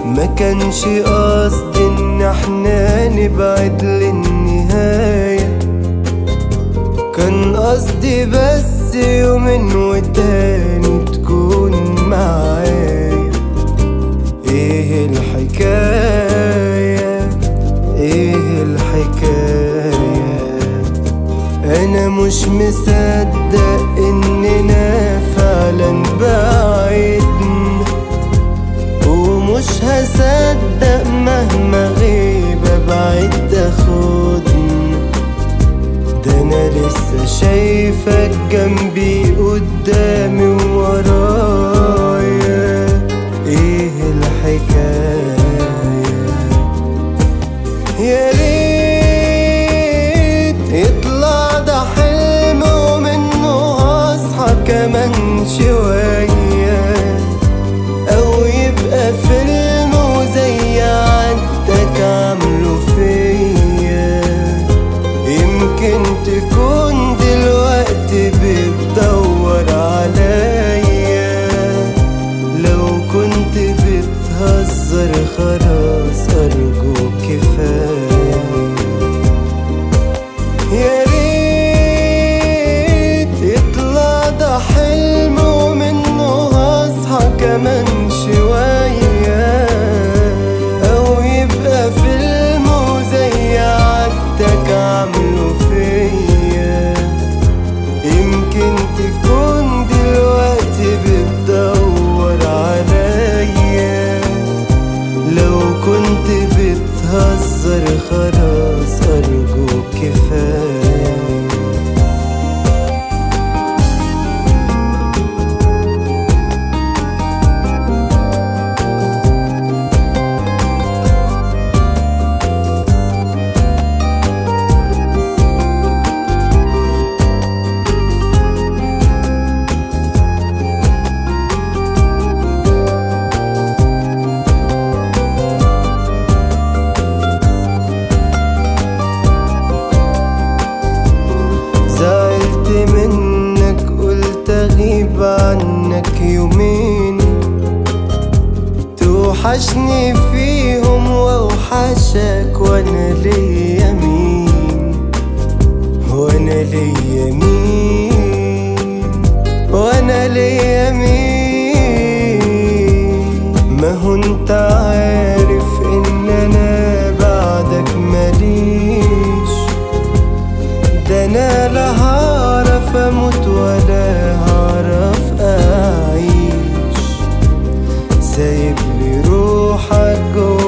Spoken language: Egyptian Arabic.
ما كانش قصدي ان احنا نبعد للنهاية كان قصدي بس يومين وتاني تكون معايا ايه الحكاية ايه الحكاية انا مش مصدق اننا فعلا بعيدنا ومش هصدق مهما غيب ابعد تاخدنا ده انا لسه شايفك جنبي قدامي وورايا ايه الحكايه يا ريت يطلع ده حلم ومنه اصحى كمان شوية او يبقى فيلم وزي عادتك عامله فيا يمكن تكون دلوقتي بتدور عليا لو كنت بتهزر خلاص أرجوك كفاية يا ريت يطلع ده حلم ومنه هصحى كمان شوية أو يبقى فيلم وزي عادتك عامله فيا يمكن تكون دلوقتي بتدور عليا لو كنت بتهزر خلاص أرجوك كفاية زعلت منك قلت اغيب عنك يومين توحشني فيهم واوحشك وانا ليا مين وانا ليا مين وانا ليا مين ما هو انت عارف ان انا بعدك ماليش ده انا لا هعرف اموت ولا هعرف اعيش سايب لي روحك جوا